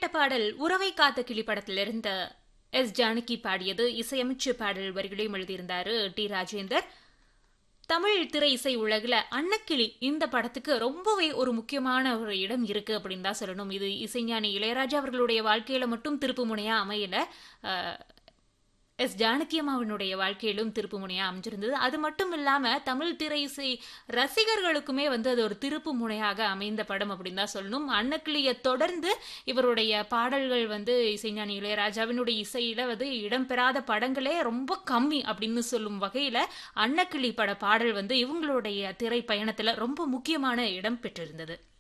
கேட்ட பாடல் உறவை காத்த கிளி படத்திலிருந்த எஸ் ஜானகி பாடியது இசையமைச்சு பாடல் வரிகளையும் எழுதியிருந்தாரு டி ராஜேந்தர் தமிழ் திரை இசை உலகில் அன்னக்கிளி இந்த படத்துக்கு ரொம்பவே ஒரு முக்கியமான ஒரு இடம் இருக்கு அப்படின்னு தான் சொல்லணும் இது இசைஞானி இளையராஜா அவர்களுடைய வாழ்க்கையில மட்டும் திருப்பு முனையா அமையல அஹ், எஸ் ஜானகி அம்மாவினுடைய வாழ்க்கையிலும் திருப்பு முனையா அமைஞ்சிருந்தது அது மட்டும் இல்லாம தமிழ் திரை இசை ரசிகர்களுக்குமே வந்து அது ஒரு திருப்பு முனையாக அமைந்த படம் அப்படின்னு தான் சொல்லணும் அன்னக்கிளியை தொடர்ந்து இவருடைய பாடல்கள் வந்து இசைஞானி இளையராஜாவினுடைய இசையில வந்து இடம்பெறாத படங்களே ரொம்ப கம்மி அப்படின்னு சொல்லும் வகையில அன்னக்கிளி பட பாடல் வந்து இவங்களுடைய திரை பயணத்துல ரொம்ப முக்கியமான இடம் பெற்றிருந்தது